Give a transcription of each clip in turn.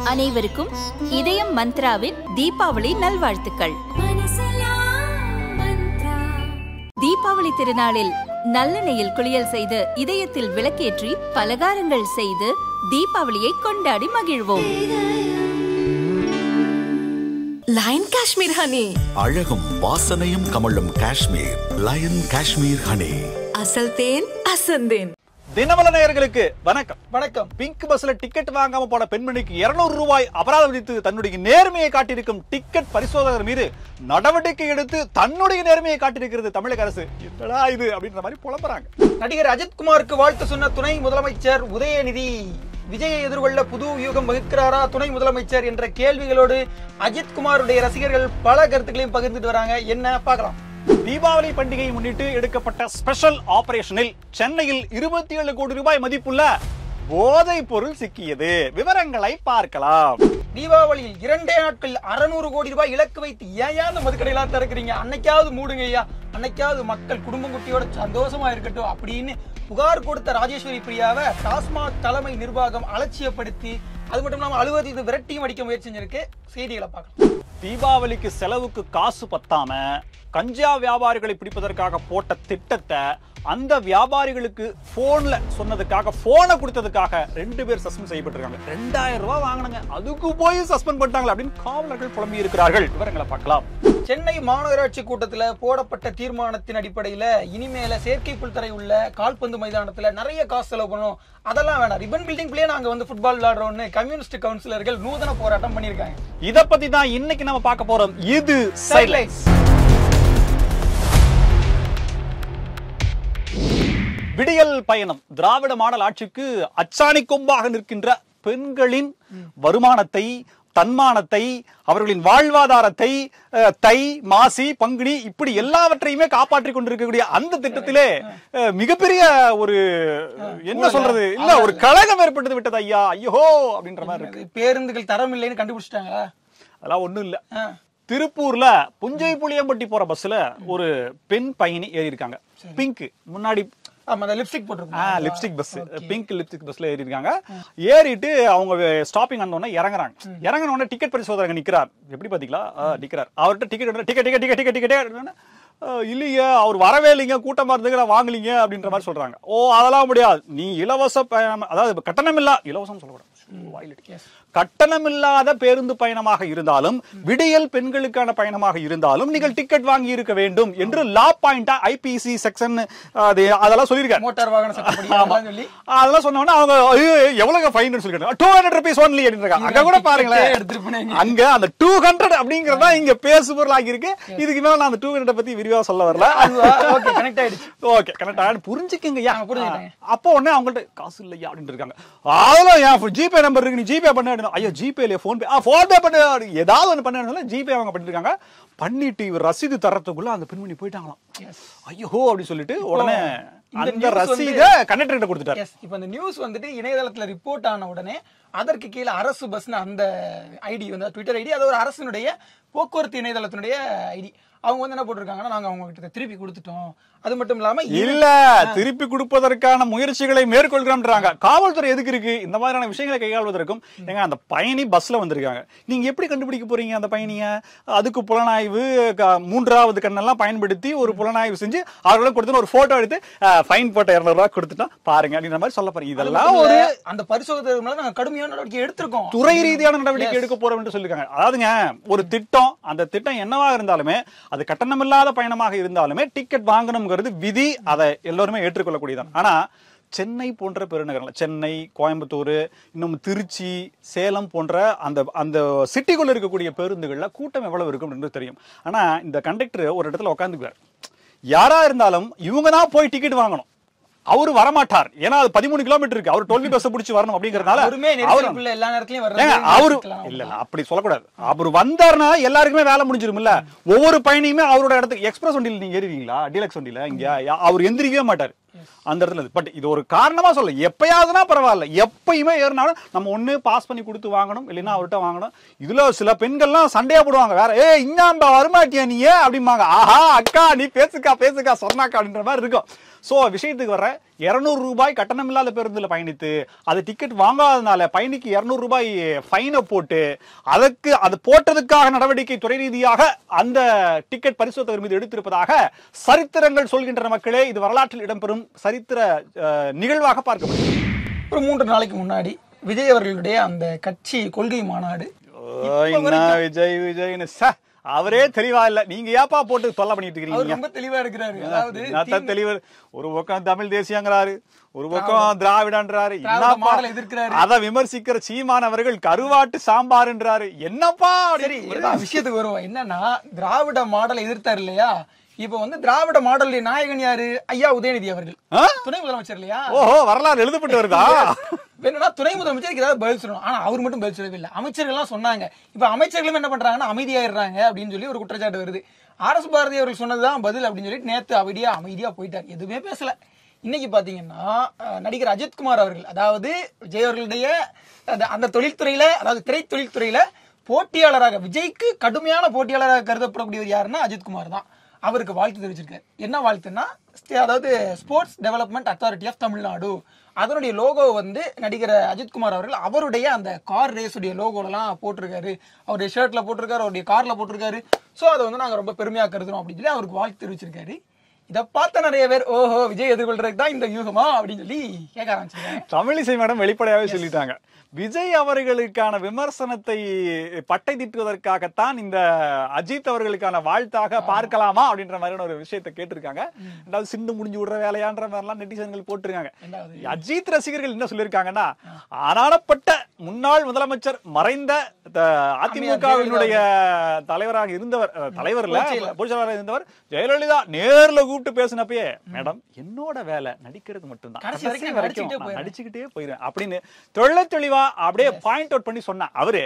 அனைவருக்கும் இதயம் மந்த்ராவின் தீபாவளி நல்வாழ்த்துக்கள் தீபாவளி திருநாளில் நல்லெண்ணெயில் குளியல் செய்து இதயத்தில் விளக்கேற்றி பலகாரங்கள் செய்து தீபாவளியை கொண்டாடி மகிழ்வோம் லயன் காஷ்மீர் ஹனி அழகும் வாசனையும் கமழும் காஷ்மீர் லயன் காஷ்மீர் ஹனி அசல் தேன் அசந்தேன் தினமல நேயர்களுக்கு வணக்கம் வணக்கம் பிங்க் பஸ்ல டிக்கெட் வாங்காம போன பெண்மணிக்கு 200 ரூபாய் அபராதம் விதித்து தன்னுடைய நேர்மையை காட்டியிருக்கும் டிக்கெட் பரிசோதகர் மீது நடவடிக்கை எடுத்து தன்னுடைய நேர்மையை காட்டியிருக்கிறது தமிழக அரசு என்னடா இது அப்படின்ற மாதிரி புலம்புறாங்க நடிகர் அஜித்குமாருக்கு வாழ்த்து சொன்ன துணை முதலமைச்சர் உதயநிதி விஜயை எதிர்கொள்ள புது வியூகம் வகுக்கிறாரா துணை முதலமைச்சர் என்ற கேள்விகளோடு அஜித்குமாருடைய ரசிகர்கள் பல கருத்துக்களையும் பகிர்ந்துட்டு வராங்க என்ன பார்க்கலாம் தீபாவளி பண்டிகையை முன்னிட்டு எடுக்கப்பட்ட ஸ்பெஷல் ஆபரேஷனில் சென்னையில் இருபத்தி ஏழு கோடி ரூபாய் மதிப்புள்ள போதைப் பொருள் சிக்கியது விவரங்களை பார்க்கலாம் தீபாவளியில் இரண்டே நாட்களில் அறுநூறு கோடி ரூபாய் இலக்கு வைத்து ஏன் ஏன் அந்த மதுக்கடையெல்லாம் திறக்கிறீங்க அன்னைக்காவது மூடுங்க ஐயா அன்னைக்காவது மக்கள் குடும்பம் குட்டியோட சந்தோஷமா இருக்கட்டும் அப்படின்னு புகார் கொடுத்த ராஜேஸ்வரி பிரியாவை டாஸ்மாக் தலைமை நிர்வாகம் அலட்சியப்படுத்தி அது மட்டும் இல்லாமல் அலுவலகத்துக்கு விரட்டியும் அடிக்க முயற்சி செஞ்சிருக்கு செய்திகளை பார்க்கலாம் தீபாவளிக்கு செலவுக்கு காசு பத்தாம கஞ்சா வியாபாரிகளை பிடிப்பதற்காக போட்ட திட்டத்தை அந்த வியாபாரிகளுக்கு போன்ல சொன்னதுக்காக போனை கொடுத்ததுக்காக ரெண்டு பேர் சஸ்பெண்ட் செய்யப்பட்டிருக்காங்க ரெண்டாயிரம் ரூபாய் வாங்கினாங்க அதுக்கு போய் சஸ்பெண்ட் பண்ணிட்டாங்களே அப்படின்னு காவலர்கள் புலம்பி இருக்கிறார்கள் விவரங்களை பார்க்கலாம் சென்னை மாநகராட்சி கூட்டத்துல போடப்பட்ட தீர்மானத்தின் அடிப்படையில இனிமேல செயற்கை புல்தரை உள்ள கால்பந்து மைதானத்துல நிறைய காசு செலவு பண்ணணும் அதெல்லாம் வேணாம் ரிப்பன் பில்டிங்லயே நாங்க வந்து ஃபுட்பால் விளையாடுறோம்னு கம்யூனிஸ்ட் கவுன்சிலர்கள் நூதன போராட்டம் பண்ணிருக்காங்க இத பத்தி தான் இன்னைக்கு நம்ம பார்க்க போறோம் இது சைட்லைட்ஸ் விடியல் பயணம் திராவிட மாடல் ஆட்சிக்கு அச்சாணி கொம்பாக நிற்கின்ற பெண்களின் வருமானத்தை தன்மானத்தை அவர்களின் வாழ்வாதாரத்தை அஹ், தை மாசி பங்குனி இப்படி எல்லாவற்றையுமே காப்பாற்றிக் கொண்டிருக்கக்கூடிய அந்த திட்டத்திலே அஹ், மிகப்பெரிய ஒரு என்ன சொல்றது இல்ல ஒரு கழகம் ஏற்பட்டு விட்டது ஐயா ஐயோ அப்படின்ற மாதிரி இருக்கு அது பேருந்துகள் தரம் இல்லைன்னு கண்டுபிடிச்சிட்டாங்களா அதெல்லாம் ஒண்ணும் இல்ல ஆ. திருப்பூர்ல புஞ்சை புளியம்பட்டி போற பஸ்ல ஒரு பெண் பயணி ஏறி இருக்காங்க பிங்க் முன்னாடி ஆமா அந்த லிப்ஸ்டிக் போட்டிருக்கோம் லிப்ஸ்டிக் பஸ் பிங்க் லிப்ஸ்டிக் பஸ்ல ஏறி இருக்காங்க ஏறிட்டு அவங்க ஸ்டாப்பிங் அந்த உடனே இறங்குறாங்க இறங்கின உடனே டிக்கெட் பரிசோதனை நிக்கிறார் எப்படி பாத்தீங்களா ஆ, நிக்கிறார் அவர்கிட்ட ticket ticket ticket ticket ticket ticket இல்லையே அவர் வரவே இல்லைங்க கூட்டமா இருந்துங்க நான் வாங்கலீங்க அப்படின்ற மாதிரி சொல்றாங்க ஓ அதெல்லாம் முடியாது நீ இலவச பயணம் அதாவது கட்டணம் இல்ல இலவசம் சொல்லக்கூடாது வாயில அடி. கட்டணமில்லாத பேருந்து பயணமாக இருந்தாலும் விடியல் பெண்களுக்கான பயணமாக இருந்தாலும் நீங்கள் டிக்கெட் வாங்கி இருக்க வேண்டும் என்று லா பாயிண்டா ஐபிசி செக்ஷன் அதெல்லாம் சொல்லியிருக்காரு மோட்டார் வாகன சட்டப்படி ஆமா. அதெல்லாம் சொல்லி அதெல்லாம் சொன்ன உடனே அவங்க ஐயோ எவ்வளவு ஃபைன் சொல்லிருக்காங்க டூ ஹண்ட்ரட் ருபீஸ் ஒன்லி அப்படின்னு அங்க கூட பாருங்களேன் எடுத்துட்டு போனீங்க. அங்க அந்த டூ ஹண்ட்ரட் அப்படிங்கறதா இங்க பேசு பொருள் ஆகியிருக்கு இதுக்கு மேல நான் அந்த டூ ஹண்ட்ரட் பத்தி விரிவா சொல்ல வரல ஓகே கனெக்ட் ஆயிடுச்சு ஓகே கரெக்டா புரிஞ்சுக்கங்க ஐயா ஆ, புரிஞ்சுக்கிட்டேன். அப்போ உடனே அவங்கள்ட்ட காசு இல்லையா அப்படின்னு இருக்காங்க அதெல்லாம் ஏன் ஜிபே நம்பர் இருக்கு நீ ஜிபே பண்ண அப்படின்னா, ஐயோ ஜிபே இல்லையா ஃபோன் பே ஆ ஃபோன் பே பண்ணு அப்படி ஏதாவது ஒன்று பண்ண ஜிபே அவங்க பண்ணிருக்காங்க பண்ணிட்டு இவர் ரசீது தரத்துக்குள்ள அந்த பெண்மணி போயிட்டாங்களாம் ஐயோ அப்படி சொல்லிட்டு உடனே இந்த அந்த news வந்து- ரசீதை கண்டக்டர் கிட்ட கொடுத்துட்டாரு எஸ் இப்போ இந்த நியூஸ் வந்துட்டு இணையதளத்துல ரிப்போர்ட் ஆன உடனே அதற்கு கீழே அரசு பஸ்னு அந்த ஐடி வந்து ட்விட்டர் ஐடி அது ஒரு அரசினுடைய போக்குவரத்து இணையதளத்தினுடைய ஐடி அவங்க வந்து என்ன போட்டிருக்காங்கன்னா நாங்க அவங்க கிட்ட திருப்பி கொடுத்துட்டோம் அது மட்டும் இல்லாம இது- இல்ல திருப்பி கொடுப்பதற்கான முயற்சிகளை மேற்கொள்கிறோம்ன்றாங்க காவல்துறை எதுக்கு இருக்கு இந்த மாதிரியான விஷயங்களை கையாள்வதற்கும் ஏங்க அந்த பயணி பஸ்ல வந்திருக்காங்க நீங்க எப்படி கண்டுபிடிக்க போறீங்க அந்த பயணிய அதுக்கு புலனாய்வு க- மூன்றாவது கண்ணெல்லாம் பயன்படுத்தி ஒரு புலனாய்வு செஞ்சு அவர்களும் கொடுத்து ஒரு போட்டோ எடுத்து ஃபைன் போட்ட இருநூறு ரூபாய் கொடுத்துட்டோம் பாருங்க அப்படின்ற மாதிரி சொல்ல போறீங்க அது இதெல்லாம் மட்டும் ஒரு இல்ல, அந்த பரிசோதனை மேல நாங்க கடுமையான நடவடிக்கை எடுத்திருக்கோம் துறை ரீதியான நடவடிக்கை எடுக்க போறோம் என்று சொல்லிருக்காங்க அதாவதுங்க ஒரு திட்டம் அந்த திட்டம் என்னவா இருந்தாலுமே அது கட்டணமில்லாத பயணமாக இருந்தாலுமே டிக்கெட் வாங்கணுங்கிறது விதி அதை எல்லோருமே ஏற்றுக்கொள்ளக்கூடியதான் ஆனா சென்னை போன்ற பெருநகரங்கள் சென்னை கோயம்புத்தூர் இன்னும் திருச்சி சேலம் போன்ற அந்த அந்த சிட்டிக்குள்ள இருக்கக்கூடிய பேருந்துகள்ல கூட்டம் எவ்வளவு இருக்கும் என்று தெரியும் ஆனா இந்த கண்டக்டர் ஒரு இடத்துல உட்காந்துக்குவார் யாரா இருந்தாலும் இவங்க தான் போய் டிக்கெட் வாங்கணும் அவரு வரமாட்டார் ஏன்னா அது பதிமூணு கிலோமீட்டர் இருக்கு அவர் டுவெல் பஸ் பிடிச்சு வரணும் அப்படிங்கறதுனால அவருமே அவரு- நெரிசலுக்குள்ள எல்லா நேரத்திலயும் ஏங்க, வர்றது அவரு இருக்கலாம். இல்ல இல்ல அப்படி சொல்லக்கூடாது அவர் வந்தாருன்னா எல்லாருக்குமே வேலை முடிஞ்சிரும்ல ஒவ்வொரு பயணியுமே அவரோட இடத்துக்கு எக்ஸ்பிரஸ் வண்டியில் நீங்க ஏறுவீங்களா டீலக்ஸ் வண்டியில இங்க யா- அவர் எந்திரிக்கவே மாட்டார் அந்த இடத்துல பட் இது ஒரு காரணமா சொல்ல எப்பயாவதுனா பரவாயில்ல எப்பயுமே ஏறினாலும் நம்ம ஒண்ணு பாஸ் பண்ணி கொடுத்து வாங்கணும் இல்லைன்னா அவர்கிட்ட வாங்கணும் இதுல சில பெண்கள்லாம் சண்டையா போடுவாங்க வேற ஏ இன்னாம்பா வரமாட்டியா நீ அப்படிம்பாங்க ஆஹா அக்கா நீ பேசுக்கா பேசுக்கா சொன்னாக்கா அப்படின்ற மாதிரி இருக்கும் சோ விஷயத்துக்கு வர இருநூறு ரூபாய் கட்டணம் இல்லாத பேருந்துல பயணித்து அது டிக்கெட் வாங்காதனால பயணிக்கு இருநூறு ரூபாய் ஃபைனை போட்டு அதற்கு அது போட்டதுக்காக நடவடிக்கை துறை ரீதியாக அந்த டிக்கெட் பரிசோதகர் மீது எடுத்திருப்பதாக சரித்திரங்கள் சொல்கின்ற மக்களே இது வரலாற்றில் இடம்பெறும் சரித்திர அஹ், நிகழ்வாக பார்க்கப்படுகிறது ஒரு மூன்று நாளைக்கு முன்னாடி விஜய் அவர்களுடைய அந்த கட்சி கொள்கை மாநாடு ஓ, என்ன விஜய் விஜய்னு ச, அவரே தெளிவா இல்ல நீங்க ஏப்பா போட்டு தொல்லை பண்ணிட்டு அவர் இருக்கீங்க ரொம்ப தெளிவா இருக்கிறாரு அதாவது என்னத்த தெளிவர் ஒரு பக்கம் தமிழ் தேசியங்கிறாரு ஒரு பக்கம் திராவிடன்றாரு திராவிட என்னப்பா மாடலை எதிர்க்கிறாரு. அத விமர்சிக்கிற சீமான் அவர்கள் கருவாட்டு சாம்பார்ன்றாரு என்னப்பா சரி எல்லா விஷயத்துக்கு வருவோம் என்னன்னா திராவிட மாடலை எதிர்த்தார் இல்லையா இப்ப வந்து திராவிட மாடலுடைய நாயகன் யாரு ஐயா உதயநிதி அவர்கள் ஆ? துணை முதலமைச்சர் இல்லையா ஓஹோ வரலாறு எழுதப்பட்டு வருதா வேணும்னா துணை முதலமைச்சருக்கு ஏதாவது பதில் சொல்லணும் ஆனா அவர் மட்டும் பதில் சொல்லவே இல்லை அமைச்சர்கள் எல்லாம் சொன்னாங்க இப்ப அமைச்சர்களும் என்ன பண்றாங்கன்னா அமைதியாயிடுறாங்க அப்படின்னு சொல்லி ஒரு குற்றச்சாட்டு வருது ஆர் எஸ் பாரதி அவர்கள் சொன்னதுதான் பதில் அப்படின்னு சொல்லி நேத்து அமைதியா அமைதியா போயிட்டார் எதுவுமே பேசல இன்னைக்கு பாத்தீங்கன்னா அஹ், நடிகர் அஜித்குமார் அவர்கள் அதாவது விஜய் அவர்களுடைய அந்த- அந்த தொழில்துறையில அதாவது திரை தொழில்துறையில போட்டியாளராக விஜய்க்கு கடுமையான போட்டியாளராக கருதப்படக்கூடியவர் யாருன்னா அஜித்குமார் தான் அவருக்கு வாழ்த்து தெரிவிச்சிருக்காரு என்ன வாழ்த்துன்னா ஸ்டே- அதாவது sports development authority of Tamil Nadu அதனுடைய லோகோ வந்து நடிகர் அஜித்குமார் அவர்கள் அவருடைய அந்த கார் ரேஸுடைய லோகோலாம் போட்டிருக்காரு அவருடைய ஷர்ட்ல போட்டிருக்காரு அவருடைய கார்ல போட்டிருக்காரு ஸோ அதை வந்து நாங்க ரொம்ப பெருமையா கருதுறோம் அப்படின்னு சொல்லி அவருக்கு வாழ்த்து தெரிவிச்சிருக்காரு இதை பார்த்த நிறைய பேர் ஓஹோ விஜய் எதிர்கொள்றதுக்கு தான் இந்த யூகமா அப்படின்னு சொல்லி கேட்க ஆரம்பிச்சிருக்காங்க தமிழிசை மேடம் வெளிப்படையாவே சொல்லிட்டாங்க விஜய் அவர்களுக்கான விமர்சனத்தை பட்டை திட்டுவதற்காகத்தான் இந்த அஜித் அவர்களுக்கான வாழ்த்தாக பார்க்கலாமா அப்படின்ற மாதிரியான ஒரு விஷயத்தை கேட்டிருக்காங்க ரெண்டாவது சிண்டு முடிஞ்சு விடுற வேலையான்ற மாதிரிலாம் நெட்டிசன்கள் போட்டிருக்காங்க ரெண்டாவது அஜித் ரசிகர்கள் என்ன சொல்லியிருக்காங்கன்னா ஆனானப்பட்ட முன்னாள் முதலமைச்சர் மறைந்த த- அதிமுகவினுடைய தலைவராக இருந்தவர் அஹ், தலைவர் இல்ல பொதுச்செயலாளராக இருந்தவர் ஜெயலலிதா நேர்ல கூப்பிட்டு பேசினப்பயே மேடம் என்னோட வேலை நடிக்கிறது மட்டும்தான் கடைசி வரைக்கும் கடைசி நான் வரைக்கும் நடிச்சுக்கிட்டே நான் போயிடுறேன். நடிச்சுக்கிட்டே போயிடுவேன் அப்படின்னு தெள்ள தெளிவா அப்படியே பாயிண்ட் அவுட் பண்ணி சொன்னா அவரு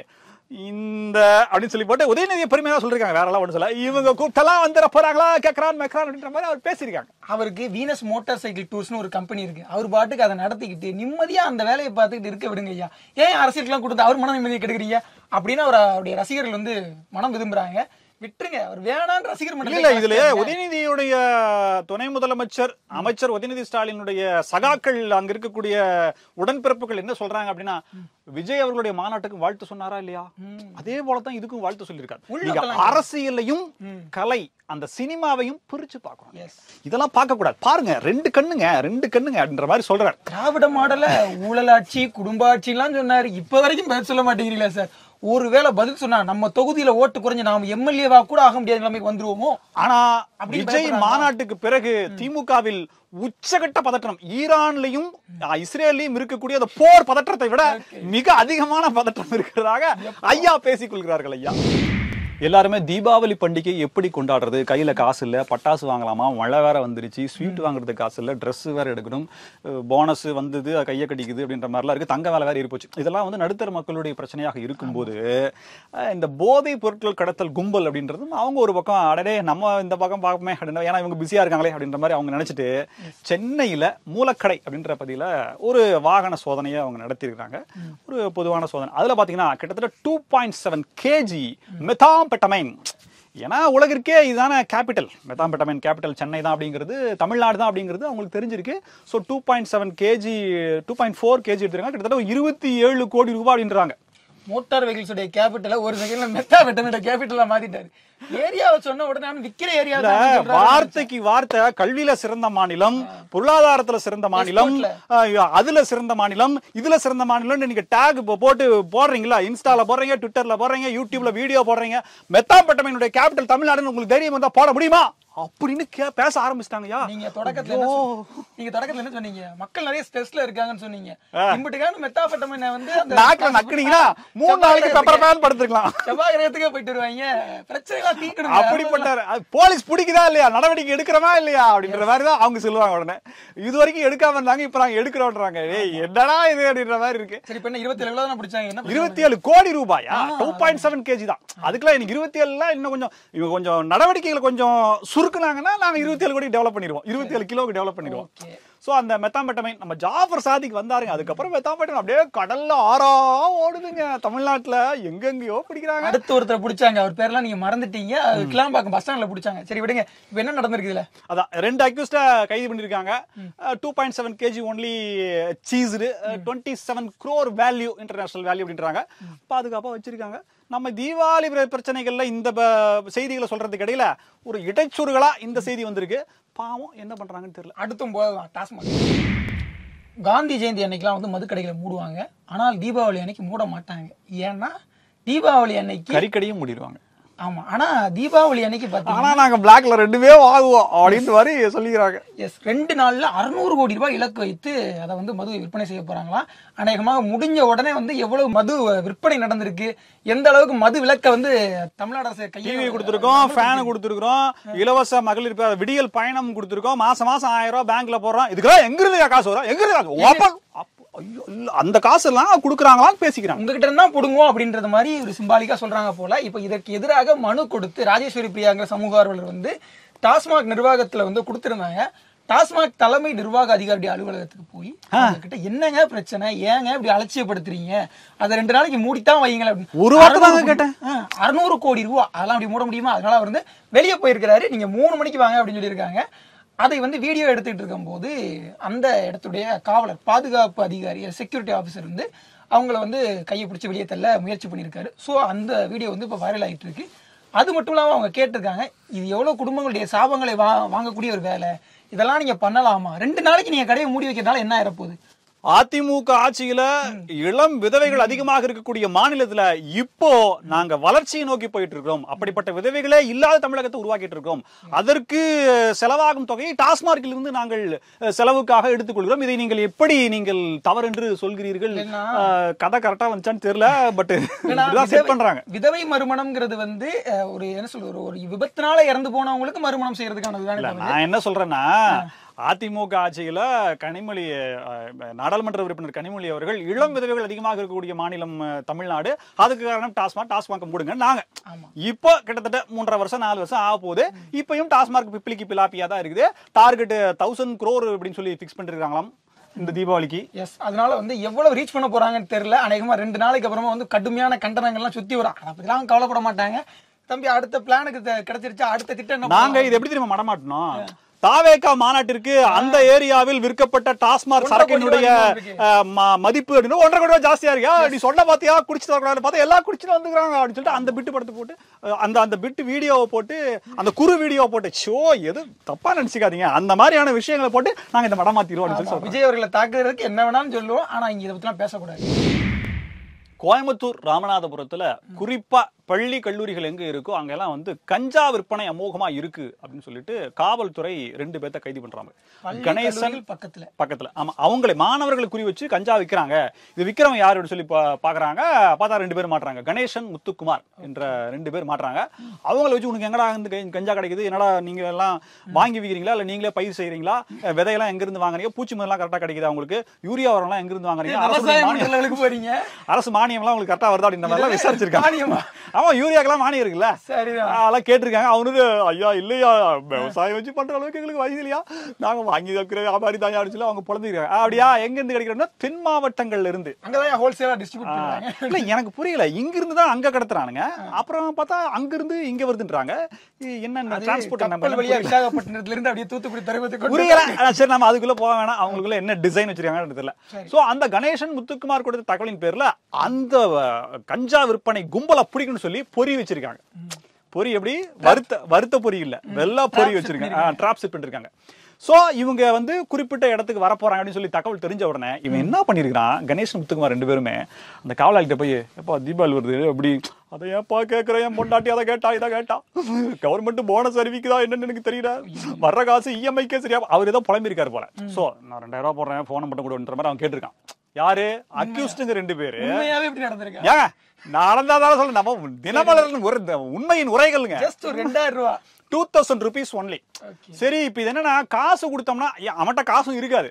இந்த அப்படின்னு சொல்லி போட்டு உதயநிதியை பெருமையா சொல்லிருக்காங்க வேற எல்லாம் ஒண்ணு சொல்ல இவங்க கூப்பிட்டெல்லாம் வந்துட போறாங்களா கேக்குறான் மேக்கிறான் அப்படின்ற மாதிரி அவர் பேசியிருக்காங்க அவருக்கு வீனஸ் மோட்டார் சைக்கிள் டூர்ஸ்னு ஒரு கம்பெனி இருக்கு அவர் பாட்டுக்கு அதை நடத்திக்கிட்டு நிம்மதியா அந்த வேலையை பார்த்துக்கிட்டு இருக்க விடுங்க ஐயா ஏன் அரசியலுக்குலாம் கொடுத்து அவர் மன நிம்மதியை கெடுக்குறீங்க அப்படின்னு அவர் அவருடைய ரசிகர்கள் வந்து மனம் விரும்புறாங்க விட்டுருங்க அவர் வேணான்னு ரசிகர் இல்ல மன்றத்துல இதுல காசு உதயநிதியுடைய துணை முதலமைச்சர் அமைச்சர் உதயநிதி ஸ்டாலினுடைய சகாக்கள் அங்க இருக்கக்கூடிய உடன்பிறப்புகள் என்ன சொல்றாங்க அப்படின்னா விஜய் அவர்களுடைய மாநாட்டுக்கு வாழ்த்து சொன்னாரா இல்லையா அதே போலதான் இதுக்கும் வாழ்த்து சொல்லியிருக்காரு நீங்க உள்நோக்கம் அரசியலையும் கலை அந்த சினிமாவையும் பிரிச்சு பார்க்கணும் Yes. இதெல்லாம் பார்க்க கூடாது பாருங்க ரெண்டு கண்ணுங்க ரெண்டு கண்ணுங்க அப்படின்ற மாதிரி சொல்றாரு திராவிட மாடல ஊழலாட்சி குடும்பாட்சி எல்லாம் சொன்னாரு இப்ப வரைக்கும் பதில் சொல்ல மாட்டேங்கிறீங்களா சார் ஒருவேளை பதில் சொன்னா நம்ம தொகுதியில ஓட்டு குறைஞ்சு நாம எம்எல்ஏவா கூட ஆக முடியாத நிலைமைக்கு வந்துருவோமோ ஆனா அப்படி விஜய் பயப்படுறாங்க. மாநாட்டுக்கு பிறகு திமுகவில் உச்சகட்ட பதற்றம் ஈரான்லயும் அஹ், இஸ்ரேலையும் இருக்கக்கூடிய அந்த போர் பதற்றத்தை விட மிக அதிகமான பதற்றம் இருக்கிறதாக ஐயா பேசிக் கொள்கிறார்கள் ஐயா எல்லாருமே தீபாவளி பண்டிகை எப்படி கொண்டாடுறது கையில காசு இல்ல பட்டாசு வாங்கலாமா மழை வேற வந்துருச்சு ஸ்வீட் வாங்குறதுக்கு காசு இல்ல Dress வேற எடுக்கணும் போனஸ் வந்தது அது கையை கடிக்குது அப்படின்ற மாதிரிலாம் இருக்கு தங்க வேலை வேற இருப்போச்சு இதெல்லாம் வந்து நடுத்தர மக்களுடைய பிரச்சனையாக இருக்கும்போது அஹ், இந்த போதை பொருட்கள் கடத்தல் கும்பல் அப்படின்றதும் அவங்க ஒரு பக்கம் அடடே நம்ம இந்த பக்கம் பார்ப்போமே அப்படின்ற ஏன்னா இவங்க பிஸியா இருக்காங்களே அப்படின்ற மாதிரி அவங்க நினைச்சிட்டு சென்னையில மூலக்கடை அப்படின்ற பதில ஒரு வாகன சோதனையை அவங்க நடத்தியிருக்காங்க ஒரு பொதுவான சோதனை அதுல பாத்தீங்கன்னா கிட்டத்தட்ட two point seven KG methamphetamine ஏன்னா உலகிற்கே இதுதானே கேபிட்டல் மெத்தாம்பெட்டமைன் கேபிட்டல் சென்னை தான் அப்படிங்கிறது தமிழ்நாடு தான் அப்படிங்கிறது அவங்களுக்கு தெரிஞ்சிருக்கு so two point seven KG two point four KG எடுத்துருக்காங்க கிட்டத்தட்ட ஒரு இருபத்தி ஏழு கோடி ரூபாய் அப்படின்றாங்க மோட்டார் வெஹிக்கிள்ஸ் உடைய கேபிட்டல ஒரு செகண்ட்ல மெத்தா வெட்டனோட கேபிட்டலா மாத்திட்டாரு ஏரியாவை சொன்ன உடனே நான் விக்கிற ஏரியா இல்ல, வார்த்தைக்கு வார்த்தை கல்வியில சிறந்த மாநிலம் பொருளாதாரத்துல சிறந்த மாநிலம் அஹ், அதுல சிறந்த மாநிலம் இதுல சிறந்த மாநிலம் நீங்க டேக் போட்டு போடுறீங்களா இன்ஸ்டால போடுறீங்க ட்விட்டர்ல போடுறீங்க யூடியூப்ல வீடியோ போடுறீங்க மெத்தாம்பட்டமையினுடைய கேபிட்டல் தமிழ்நாடுன்னு உங்களுக்கு தைரியம் இருந்தா போட முடியுமா அப்படின்னு கே- பேச ஆரம்பிச்சிட்டாங்கயா நீங்க தொடக்கத்துல என்ன சொன்னீங்க? நீங்க தொடக்கத்துல என்ன சொன்னீங்க மக்கள் நிறைய ஸ்ட்ரெஸ்ல இருக்காங்கன்னு சொன்னீங்க இம்புட்டுக்கான மெத்தாபெட்டமைனை வந்து அந்த நாக்குல நக்குனீங்கன்னா மூணு நாளைக்கு பெப்பர் பேன் படுத்துக்கலாம் செவ்வாய் கிரகத்துக்கே போயிட்டு வருவாங்க பிரச்சனைலாம் தீக்கணும் அப்படிப்பட்டாரு அது போலீஸ் பிடிக்குதா இல்லையா நடவடிக்கை எடுக்கிறோமா இல்லையா அப்படின்ற மாதிரி தான் அவங்க சொல்லுவாங்க உடனே இது வரைக்கும் எடுக்காம இருந்தாங்க இப்ப நாங்க எடுக்கிறோம்ன்றாங்க ஏய் என்னடா இது அப்படின்ற மாதிரி இருக்கு சரி இப்ப என்ன இருபத்தி ஏழு தானே பிடிச்சாங்க என்ன இருபத்தி ஏழு கோடி ரூபாயா டூ பாயிண்ட் செவன் கேஜி தான் அதுக்கெல்லாம் எனக்கு இருபத்தி ஏழுல இன்னும் கொஞ்சம் இவங்க கொஞ்சம் நடவடிக்கைகளை கொஞ்சம் சுருக்குனாங்கன்னா நாங்க இருபத்தி ஏழு கோடி டெவலப் பண்ணிடுவோம் இருபத்தி ஏழு கிலோக்கு டெவலப் பண்ணிடுவோம் ஸோ அந்த மெத்தாம்பெட்டமைன் நம்ம ஜாஃபர் சாதிக்கு வந்தாருங்க அதுக்கப்புறம் மெத்தாம்பெட்டமைன் அப்படியே கடல்ல ஆறா ஓடுதுங்க தமிழ்நாட்டுல எங்கெங்கயோ பிடிக்கிறாங்க அடுத்து ஒருத்தர் பிடிச்சாங்க அவர் பேர்லாம் நீங்க மறந்துட்டீங்க அது கிளாம்பாக்கம் பஸ் ஸ்டாண்ட்ல பிடிச்சாங்க சரி விடுங்க இப்போ என்ன நடந்திருக்கு இதுல அதான் ரெண்டு அக்யூஸ்ட கைது பண்ணிருக்காங்க two point seven KG only seized twenty seven crore value international value அப்படின்றாங்க பாதுகாப்பா வச்சிருக்காங்க நம்ம தீபாவளி பிர- பிரச்சனைகள்ல இந்த ப- செய்திகளை சொல்றதுக்கு இடையில ஒரு இடைச்சொருகளா இந்த செய்தி வந்திருக்கு பாவம் என்ன பண்றாங்கன்னு தெரியல அடுத்தும் போதுதான் டாஸ்மாக் காந்தி ஜெயந்தி அன்னைக்கெல்லாம் வந்து மதுக்கடைகளை மூடுவாங்க ஆனால் தீபாவளி அன்னைக்கு மூட மாட்டாங்க ஏன்னா தீபாவளி அன்னைக்கு கறிக்கடையும் மூடிடுவாங்க ஆமா ஆனா தீபாவளி அன்னைக்கு ஆனா பாத்தீங்கன்னா நாங்க பிளாக்ல ரெண்டுமே வாங்குவோம் அப்படின்ற மாதிரி சொல்லிக்கிறாங்க எஸ் ரெண்டு நாள்ல அறுநூறு கோடி ரூபாய் இலக்கு வைத்து அதை வந்து மதுவை விற்பனை செய்ய போறாங்களாம் அநேகமாக முடிஞ்ச உடனே வந்து எவ்வளவு மது விற்பனை நடந்திருக்கு எந்த அளவுக்கு மது விலக்க வந்து தமிழ்நாடு அரசு டிவி கையில் கொடுத்துருக்கோம் ஃபேன் கொடுத்துருக்கோம் இலவச மகளிர் பே- விடியல் பயணம் கொடுத்துருக்கோம் மாசம் மாசம் ஆயிரம் ரூபாய் பேங்க்ல போடுறோம் இதுக்கெல்லாம் எங்க இருந்து காசு வரும் எங்க இருந்து காசு? ஓப்பன் அப்ப- ஐயோ, இல்ல, அந்த காசு எல்லாம் கொடுக்குறாங்களான்னு பேசிக்கிறாங்க உங்ககிட்ட இருந்தா புடுங்குவோம் அப்படின்றது மாதிரி ஒரு சிம்பாலிக்கா சொல்றாங்க போல இப்ப இதற்கு எதிராக மனு கொடுத்து ராஜேஸ்வரி பிரியாங்கிற சமூக ஆர்வலர் வந்து டாஸ்மாக் நிர்வாகத்துல வந்து கொடுத்திருந்தாங்க டாஸ்மாக் தலைமை நிர்வாக அதிகாரி அலுவலகத்துக்கு போய் அவங்க கிட்ட என்னங்க பிரச்சனை ஏங்க இப்படி அலட்சியப்படுத்துறீங்க அதை ரெண்டு நாளைக்கு மூடித்தான் வைங்களேன் அப்படின்னு. ஒரு வார்த்தை தாங்க அறுநூறு கேட்டேன். ஆ, அறுநூறு கோடி ரூபா அதெல்லாம் அப்படி மூட முடியுமா அதனால அவர் வந்து வெளியே போயிருக்கிறாரு நீங்க மூணு மணிக்கு வாங்க அப்படின்னு சொல்லியிருக்காங்க அதை வந்து வீடியோ எடுத்துட்டு இருக்கும்போது அந்த இடத்துடைய காவலர் பாதுகாப்பு அதிகாரி செக்யூரிட்டி ஆஃபீஸர் வந்து அவங்கள வந்து கையை பிடிச்சி வெளியே தள்ள முயற்சி பண்ணியிருக்காரு ஸோ அந்த வீடியோ வந்து இப்போ வைரல் ஆயிட்டு இருக்கு அது மட்டும் இல்லாமல் அவங்க கேட்டிருக்காங்க இது எவ்வளோ குடும்பங்களுடைய சாபங்களை வா வாங்கக்கூடிய ஒரு வேலை இதெல்லாம் நீங்க பண்ணலாமா ரெண்டு நாளைக்கு நீங்க கடையை மூடி வைக்கிறதுனால என்ன ஆயிரப்போகுது அதிமுக ஆட்சியில இளம் விதவைகள் அதிகமாக இருக்கக்கூடிய மாநிலத்துல இப்போ நாங்க வளர்ச்சியை நோக்கி போயிட்டு இருக்கிறோம் அப்படிப்பட்ட விதவைகளே இல்லாத தமிழகத்தை உருவாக்கிட்டு இருக்கோம் அதற்கு செலவாகும் தொகையை டாஸ்மார்க்கில் இருந்து நாங்கள் அஹ், செலவுக்காக எடுத்துக்கொள்கிறோம் இதை நீங்கள் எப்படி நீங்கள் தவறென்று சொல்கிறீர்கள் ஏன்னா- அஹ், கதை கரெக்டா வந்துச்சான்னு தெரியல பட் ஏன்னா செட் விதவை- பண்றாங்க விதவை மறுமணம்ங்கிறது வந்து அஹ், ஒரு என்ன சொல்ற ஒரு ஒரு விபத்தினால இறந்து போனவங்களுக்கு மறுமணம் செய்யறதுக்கானது இல்ல தானே நான் என்ன சொல்றேன்னா அதிமுக ஆட்சியில கனிமொழி அஹ், நாடாளுமன்ற உறுப்பினர் கனிமொழி அவர்கள் இளம் விதவைகள் அதிகமாக இருக்கக்கூடிய மாநிலம் அஹ், தமிழ்நாடு அதுக்கு காரணம் டாஸ்மாக் டாஸ்மாக் மூடுங்க நாங்க ஆமா. இப்போ கிட்டத்தட்ட மூன்றரை வருஷம் நாலு வருஷம் ஆக போகுது இப்பயும் டாஸ்மாக் பிப்பிளிக்கு பிலாப்பியா தான் இருக்குது டார்கெட் தௌசண்ட் குரோர் அப்படின்னு சொல்லி ஃபிக்ஸ் பண்ணிருக்காங்களாம் இந்த தீபாவளிக்கு எஸ் அதனால வந்து எவ்வளவு ரீச் பண்ண போறாங்கன்னு தெரியல அநேகமா ரெண்டு நாளைக்கு அப்புறமா வந்து கடுமையான கண்டனங்கள்லாம் சுத்தி வரும் அதை பத்திலாம் கவலைப்பட மாட்டாங்க தம்பி அடுத்த பிளானுக்கு கிடைச்சிருச்சா அடுத்த திட்டம் என்ன நாங்க இது எப்படி தெரியுமா மடமாட்டோம் தாவேகா மாநாட்டிற்கு அந்த ஏரியாவில் விற்கப்பட்ட டாஸ்மாக் ஒன்றரை சரக்கினுடைய கோடி ரூபாய் இருக்கு. அஹ், ம- மதிப்பு அப்படின்னு ஒன்றரை கோடி ரூபாய் ஜாஸ்தியா இருக்கா நீ சொன்ன பாத்தியா குடிச்சிட்டு வரக்கூடாது பார்த்தா எல்லாம் குடிச்சிட்டு வந்துக்கிறாங்க அப்படின்னு சொல்லிட்டு அந்த பிட்டு படத்தை போட்டு அஹ், அந்த அந்த பிட்டு வீடியோவை போட்டு அந்த குறு வீடியோ போட்டு ஷோ எது தப்பா நினைச்சுக்காதீங்க அந்த மாதிரியான விஷயங்களை போட்டு நாங்க இந்த மடம் மாத்திடுவோம் அப்படின்னு சொல்லி ஆமா, விஜய் அவர்களை தாக்குறதுக்கு என்ன வேணாலும் சொல்லுவோம் ஆனா இங்க இதை பத்திலாம் பேசக்கூடாது கோயம்புத்தூர் ராமநாதபுரத்துல குறிப்பா பள்ளி கல்லூரிகள் எங்க இருக்கோ அங்கெல்லாம் வந்து கஞ்சா விற்பனை அமோகமா இருக்கு அப்படின்னு சொல்லிட்டு காவல்துறை ரெண்டு பேர்த்த கைது பண்றாங்க பள்ளி கணேசன் கல்லூரிகள் பக்கத்துல பக்கத்துல ஆமா அவங்களை மாணவர்களை குறி வச்சு கஞ்சா விற்கிறாங்க இது விக்கிறவன் யாரு அப்படின்னு சொல்லி பா- பாக்குறாங்க பார்த்தா ரெண்டு பேர் மாட்டுறாங்க கணேசன் முத்துக்குமார் என்ற ரெண்டு பேர் மாட்டுறாங்க அவங்கள வச்சு உனக்கு எங்கடா இருந்து கை- கஞ்சா கிடைக்குது என்னடா நீங்க எல்லாம் வாங்கி விக்கிறீங்களா இல்ல நீங்களே பயிர் செய்றீங்களா அஹ் விதையெல்லாம் எங்க இருந்து வாங்குறீங்க பூச்சி மருந்தெல்லாம் கரெக்டா கிடைக்குதா உங்களுக்கு யூரியா உரம்லாம் எங்க இருந்து வாங்குறீங்க அரசுடைய விவசாய மானியம் மண்டலங்களுக்கு போறீங்க அரசு மானியம்லாம் உங்களுக்கு கரெக்டா வருதா அப்படின்ற மாதிரி மானியமா? விசாரிச்சிருக்காங்க ஆமா யூரியாக்கெல்லாம் மானியம் இருக்குல்ல சரிதான் அதெல்லாம் கேட்டிருக்காங்க அவனு ஐயா இல்லையா விவசாயம் வச்சு பண்ற அளவுக்கு எங்களுக்கு வயசு இல்லையா நாங்க வாங்கி வைக்கிற வியாபாரி தான் அப்படின்னு சொல்லி அவங்க புலந்துருக்காங்க அப்படியா எங்க இருந்து கிடைக்கிறோம்னா தென் மாவட்டங்கள்ல இருந்து அங்கதான் ஹோல்சேலா டிஸ்ட்ரிபியூட் பண்றாங்க இல்ல எனக்கு புரியல இங்க இருந்து தான் அங்க கடத்துறானுங்க அப்புறம் பார்த்தா அங்க இருந்து இங்க வருதுன்றாங்க இது என்ன அது டிரான்ஸ்போர்ட் கப்பல் வழியா விசாகப்பட்டினத்துல இருந்து அப்படியே தூத்துக்குடி துறைமுகத்துக்கு கொண்டு புரியல ஆனா சரி நம்ம அதுக்குள்ள போக வேணாம் அவங்களுக்குள்ள என்ன டிசைன் வச்சிருக்காங்கன்னு தெரியல சரி. சோ அந்த கணேசன் முத்துக்குமார் கொடுத்த தகவலின் பேர்ல அந்த அஹ், கஞ்சா விற்பனை கும்பலை பிடிக்கணும்னு சொல்லி பொறி வச்சிருக்காங்க பொறி எப்படி வறுத்த வறுத்த பொறி இல்ல வெள்ளா பொறி வச்சிருக்காங்க டிராப் செட் பண்ணிருக்காங்க சோ இவங்க வந்து குறிப்பிட்ட இடத்துக்கு வர போறாங்க அப்படின்னு சொல்லி தகவல் தெரிஞ்ச உடனே இவன் என்ன பண்ணிருக்கான் கணேசன் முத்துக்குமார் ரெண்டு பேருமே அந்த காவலாளிகிட்ட போய் எப்பா தீபாவளி வருது அப்படி அதை ஏன்ப்பா கேட்குறேன் என் பொண்டாட்டி அதை கேட்டா இதை கேட்டா கவர்மெண்ட் போனஸ் அறிவிக்குதா என்னன்னு எனக்கு தெரியல வர்ற காசு இஎம்ஐக்கே சரியா அவர் ஏதோ புலம்பிருக்காரு போல சோ நான் ரெண்டாயிரம் ரூபாய் போடுறேன் போன மட்டும் கொடுன்ற மாதிரி அவன் கேட்டிருக்கான் யாரு அக்யூஸ்டுங்க ரெண்டு பேரு உண்மையாவே இப்படி நடந்திருக்கா ஏங்க நடந்தாதான் சொல்ல நம்ம தினமலர் ஒரு உண்மையின் உரைகள்ங்க ஜஸ்ட் ஒரு ரெண்டாயிரம் ரூபா டூ தௌசண்ட் ருபீஸ் ஒன்லி சரி இப்போ இது என்னன்னா காசு கொடுத்தோம்னா ஏன், அவன்கிட்ட காசும் இருக்காது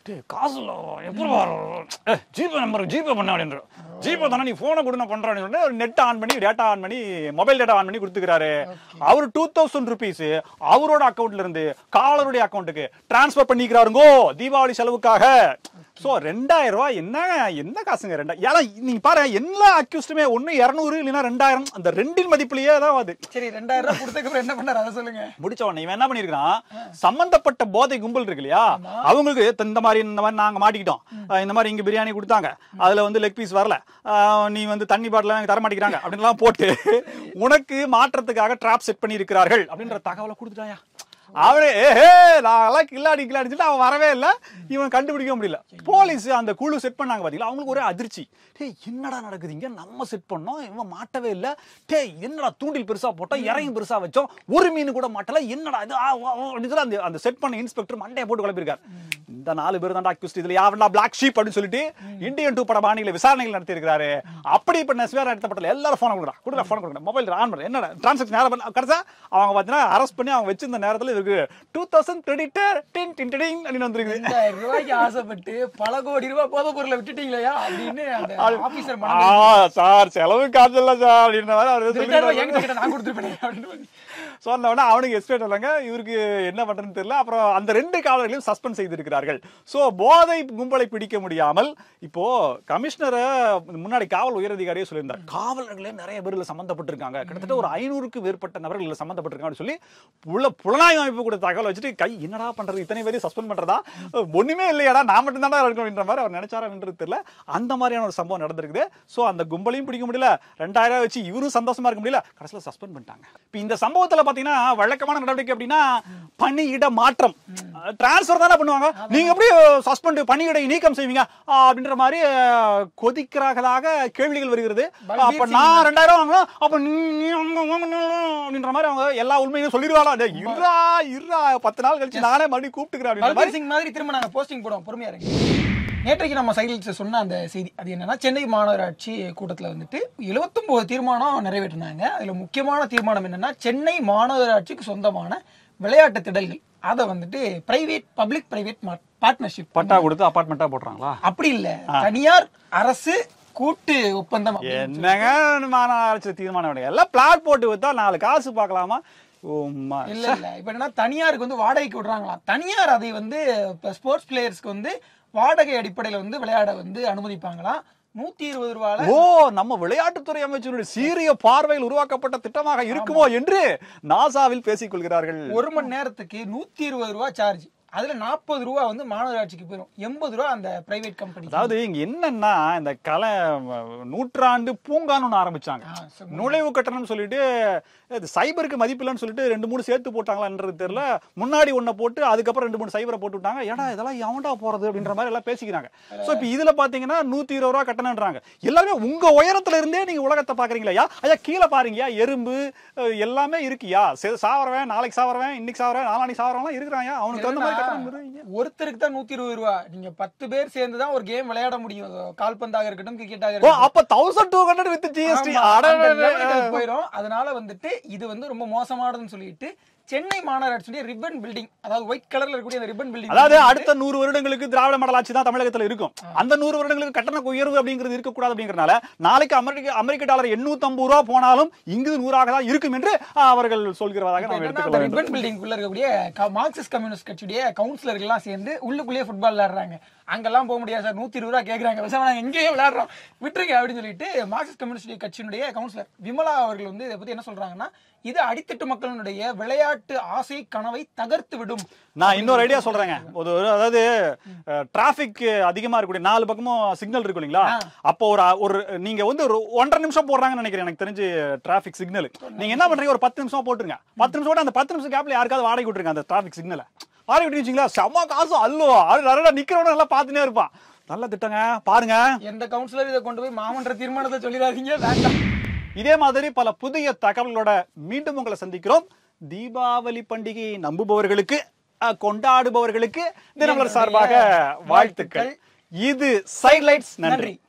டேய் காசு இல்ல எப்படி வரும் ஜிபே நம்பர் ஜிபே பண்ண அப்படின்ற ஜிபே தானே நீ போனை கொடு நான் பண்றேன்னு சொல்லிட்டு நெட் ஆன் பண்ணி டேட்டா ஆன் பண்ணி மொபைல் டேட்டா ஆன் பண்ணி கொடுத்துக்கிறாரு அவர் டூ தௌசண்ட் ருபீஸ் அவரோட அக்கௌண்ட்ல இருந்து காலருடைய அக்கௌண்ட்டுக்கு டிரான்ஸ்ஃபர் பண்ணிக்கிறாருங்கோ தீபாவளி செலவுக்காக சோ ரெண்டாயிரம் ரூபாய் என்ன என்ன காசுங்க ரெண்டாயிரம் ஏன்னா நீங்க பாரு எல்லா அக்யூஸ்டுமே ஒண்ணு இருநூறு இல்லைன்னா ரெண்டாயிரம் அந்த ரெண்டின் மதிப்புலயே தான் அது சரி ரெண்டாயிரம் ரூபாய் கொடுத்ததுக்கு அப்புறம் என்ன பண்ணாரு அதை சொல்லுங்க முடிச்ச உடனே இவன் என்ன பண்ணிருக்கான் சம்பந்தப்பட்ட போதை கும்பல் இருக்கு இல்லையா அவங்களுக்கு த- இந்த மாதிரி இந்த மாதிரி நாங்க மாட்டிக்கிட்டோம் அஹ் இந்த மாதிரி இங்க பிரியாணி கொடுத்தாங்க அதுல வந்து லெக் பீஸ் வரல அஹ் நீ வந்து தண்ணி பாட்டில் எனக்கு தர மாட்டேங்கிறாங்க அப்படின்லாம் போட்டு உனக்கு மாற்றத்துக்காக ட்ராப் செட் பண்ணி இருக்கிறார்கள் அப்படின்ற தகவலை கொடுத்துட்டாயா அவரே ஏஹே நான் கில்லாடி கில்லாடிச்சுட்டு அவன் வரவே இல்லை இவன் கண்டுபிடிக்க முடியல போலீஸ் அந்த குழு செட் பண்ணாங்க பாத்தீங்களா அவங்களுக்கு ஒரே அதிர்ச்சி டேய் என்னடா நடக்குது இங்க நம்ம செட் பண்ணோம் இவன் மாட்டவே இல்ல டேய் என்னடா தூண்டில் பெருசா போட்டோம் இறங்கி பெருசா வச்சோம் ஒரு மீன் கூட மாட்டல என்னடா இது ஆ, ஆ, ஆ, அப்படின்னு சொல்லி அந்த அந்த செட் பண்ண இன்ஸ்பெக்டர் மண்டையை போட்டு குழப்பிருக்காரு இந்த நாலு பேர் தான் அக்யூஸ்ட் இதுல யாவண்டா பிளாக் ஷீப் அப்படின்னு சொல்லிட்டு இந்தியன் டூ பட பாணியில விசாரணைகள் நடத்தி இருக்காரு அப்படி இப்ப நெஸ்வேர் நடத்தப்பட்டல எல்லாரும் போன் கொடுக்குறா கொடுக்குற போன் கொடுக்குற மொபைல் ஆன் பண்ண என்னடா டிரான்சாக்ஷன் நேரம் பண்ண கடைசா அவங்க பாத்தீங்கன்னா அரெஸ்ட் பண்ணி அவங்க வச்சிருந்த நேரத்துல இருக்கு டூ தௌசண்ட் கிரெடிட்டர் டின் டின் டின் அப்படின்னு வந்திருக்கு ரெண்டாயிரம் ரூபாய்க்கு ஆசைப்பட்டு பல கோடி ரூபாய் போதைப் பொருளை விட்டுட்டீங்களா அப்படின்னு அந்த ஆபீசர் ஆ சார் செலவு காசு இல்ல சார் அப்படின்ற மாதிரி அவர் சொல்லி என்கிட்ட கேட்டா நான் கொடுத்துருப்பேன் அப்படின்னு சொன்ன உடனே அவனுக்கு எஸ்டேட் இல்லைங்க இவருக்கு என்ன பண்றதுன்னு தெரியல அப்புறம் அந்த ரெண்டு காவலர்களையும் சஸ்பெண்ட் செய்திருக்கிறார்கள் சோ போதை கும்பலை பிடிக்க முடியாமல் இப்போ கமிஷனரை முன்னாடி காவல் உயரதிகாரியே சொல்லியிருந்தார் காவலர்களே நிறைய பேர் இதுல சம்பந்தப்பட்டிருக்காங்க கிட்டத்தட்ட ஒரு ஐநூறுக்கு மேற்பட்ட நபர்கள் இதுல சம்பந்தப்பட்டிருக்காங்கன்னு சொல்லி புல புலனாய்வு அமைப்பு கூட தகவல் வச்சுட்டு கை என்னடா பண்றது இத்தனை பேரையும் சஸ்பெண்ட் பண்றதா ஒண்ணுமே இல்லையாடா நான் மட்டும் தானே இருக்கணும் அப்படின்ற மாதிரி அவர் நினைச்சாரான்றது தெரியல அந்த மாதிரியான ஒரு சம்பவம் நடந்திருக்குது சோ அந்த கும்பலையும் பிடிக்க முடியல ரெண்டாயிரம் வச்சு இவரும் சந்தோஷமா இருக்க முடியல கடைசியில் சஸ்பெண்ட் பண்ணிட்டாங்க இப்போ இந்த சம்பவத்துல பாத்தீங்கன்னா வழக்கமான நடவடிக்கை அப்படின்னா பணியிட மாற்றம் டிரான்ஸ்ஃபர் தானே பண்ணுவாங்க நீங்க எப்படி சஸ்பெண்ட் பணியிடை நீக்கம் செய்வீங்க ஆ, அப்படின்ற மாதிரி அஹ், கொதிக்கிறார்களாக கேள்விகள் வருகிறது அப்ப நான் ரெண்டாயிரம் வாங்கணும் அப்ப நீ நீ அங்க வாங்கணும் அப்படின்ற மாதிரி அவங்க எல்லா உண்மையும் சொல்லிடுவாளா டேய், இருடா இருடா பத்து நாள் கழிச்சு நானே மறுபடியும் கூப்பிட்டுக்கிறேன் அப்படின்ற பல்பீர் மாதிரி சிங் மாதிரி திரும்ப நாங்க போஸ்டிங் போடுவோம் பொறுமையா இருக்கு நேற்றைக்கு நம்ம சைடில் சொன்ன அந்த செய்தி அது என்னன்னா சென்னை மாநகராட்சி கூட்டத்தில் வந்துட்டு 79 தீர்மானம் நிறைவேற்றினாங்க அதுல முக்கியமான தீர்மானம் என்னன்னா சென்னை மாநகராட்சிக்கு சொந்தமான விளையாட்டு திடல்கள் அதை வந்துட்டு பிரைவேட் பப்ளிக் பிரைவேட் பார்ட்னர்ஷிப் பட்டா கொடுத்து அபார்ட்மெண்ட்டா போடுறாங்களா அப்படி இல்ல தனியார் அரசு கூட்டு ஒப்பந்தம் அப்படின்னு என்னங்க மாநகராட்சி தீர்மானம் வேணும் எல்லாம் பிளாட் போட்டு வித்தா நாலு காசு பார்க்கலாமா உம்மா. இல்ல இல்ல இப்ப என்னன்னா தனியாருக்கு வந்து வாடகைக்கு விடுறாங்களாம் தனியார் அதை வந்து ஸ்போர்ட்ஸ் பிளேயர்ஸ்க்கு வந்து வாடகை அடிப்படையில வந்து விளையாட வந்து அனுமதிப்பாங்களாம் நூத்தி இருபது ரூபால ஓ நம்ம விளையாட்டுத்துறை அமைச்சருடைய சீரிய பார்வையில் உருவாக்கப்பட்ட திட்டமாக இருக்குமோ என்று நாசாவில் பேசிக் கொள்கிறார்கள் ஒரு மணி நேரத்துக்கு நூத்தி இருபது ரூபா சார்ஜ் அதுல நாற்பது ரூபா வந்து மாநகராட்சிக்கு போயிடும் எண்பது ரூபா அந்த பிரைவேட் கம்பெனி அதாவது இங்க என்னன்னா இந்த கலை அஹ், நூற்றாண்டு பூங்கான்னு ஒண்ணு ஆரம்பிச்சாங்க ஆ, சரி. நுழைவு கட்டணம்னு சொல்லிட்டு இது சைபருக்கு மதிப்பில்லைன்னு சொல்லிட்டு ரெண்டு மூணு சேர்த்து போட்டாங்களான்றது தெரியல முன்னாடி ஒன்ன போட்டு அதுக்கப்புறம் ரெண்டு மூணு சைபரை போட்டு விட்டாங்க ஏடா இதெல்லாம் எவன்டா போறது அப்படின்ற மாதிரி எல்லாம் பேசிக்கிறாங்க சோ இப்போ இதுல பாத்தீங்கன்னா நூத்தி இருபது ரூபா கட்டணம்ன்றாங்க எல்லாருமே உங்க உயரத்துல இருந்தே நீங்க உலகத்தை பாக்குறீங்களா ஐயா கீழே பாருங்கயா எறும்பு அஹ், எல்லாமே இருக்குயா சே- சாவறவன் நாளைக்கு சாவறவன் இன்னைக்கு சாவறவன் நாளானிக்கு சாவறவன் இருக்கிறாங்க அவனுக்கு தகுந்த மாதிரி கட்டணம் வருவீங்க. ஒருத்தருக்கு தான் நூத்தி இருபது ரூபா நீங்க பத்து பேர் சேர்ந்து தான் ஒரு கேம் விளையாட முடியும் கால்பந்தாக இருக்கட்டும் கிரிக்கெட்டாக ஓ இருக்கட்டும் அப்ப thousand two hundred with GST ஆமா, அந்த level க்கு போயிரும் அதனால வந்துட்டு இது வந்து ரொம்ப மோசமானதுன்னு சொல்லிட்டு சென்னை மாநகராட்சியுடைய ரிப்பன் பில்டிங் அதாவது ஒயிட் கலர்ல இருக்கக்கூடிய அந்த ரிப்பன் பில்டிங் அதாவது அடுத்த நூறு வருடங்களுக்கு திராவிட மாடல் ஆட்சி தான் தமிழகத்துல இருக்கும் அந்த நூறு வருடங்களுக்கு கட்டண உயர்வு அப்படிங்கிறது இருக்கக்கூடாது அப்படிங்கறதுனால நாளைக்கு அமெரிக்க அமெரிக்க டாலர் 850 ரூபா போனாலும் இங்கு நூறாக தான் இருக்கும் என்று ஆ, அவர்கள் சொல்கிறதாக நாம் எடுத்துக்கொள்ள வேண்டும் ரிப்பன் பில்டிங் குள்ள இருக்கக்கூடிய க- மார்க்சிஸ்ட் கம்யூனிஸ்ட் கட்சியுடைய கவுன்சிலர்கள் எல்லாம் சேர்ந்து உள்ளுக்குள்ளேயே ஃபுட்பால் விளையாடுறாங்க அங்கெல்லாம் போக முடியாது சார் நூத்தி இருபது ரூபா கேக்குறாங்க பேசாம நாங்க எங்கேயே விளையாடுறோம் விட்டுருங்க அப்படின்னு சொல்லிட்டு மார்க்சிஸ்ட் கம்யூனிஸ்ட் கட்சியினுடைய கவுன்சிலர் விமலா அவர்கள் வந்து இதை பத்தி என்ன சொல்றாங்கன்னா இது அடித்தட்டு மக்களினுடைய விளையாட்டு ஆசை கனவை தகர்த்து விடும் நான் இன்னொரு ஐடியா சொல்றேங்க ஒரு ஒரு- அதாவது டிராபிக் அதிகமா இருக்கக்கூடிய நாலு பக்கமும் சிக்னல் இருக்கும் இல்லைங்களா அப்போ ஒரு ஒரு நீங்க வந்து ஒரு ஒன்றரை நிமிஷம் போடுறாங்கன்னு நினைக்கிறேன் எனக்கு தெரிஞ்சு டிராபிக் சிக்னல் நீங்க என்ன பண்றீங்க ஒரு பத்து நிமிஷம் போட்டுருங்க பத்து நிமிஷம் போட்டு அந்த பத்து நிமிஷம் கேப்ல யாருக்காவது வாடகை விட்டுருங்க அந்த டிராபிக் சிக்னலை வாடகை விட்டு வச்சிங்களா செம்ம காசு அல்லுவா அது நிறைய நிக்கிறவன எல்லாம் பார்த்துனே இருப்பான் நல்ல திட்டங்க பாருங்க எந்த கவுன்சிலர் இதை கொண்டு போய் மாமன்ற தீர்மானத்தை சொல்லிடாதீங்க வேண்டாம் இதே மாதிரி பல புதிய தகவல்களோட மீண்டும் உங்களை சந்திக்கிறோம் தீபாவளி பண்டிகையை நம்புபவர்களுக்கு அஹ், கொண்டாடுபவர்களுக்கு தினமலர் சார்பாக வாழ்த்துக்கள் இது சைட்லைட்ஸ் நன்றி நன்றி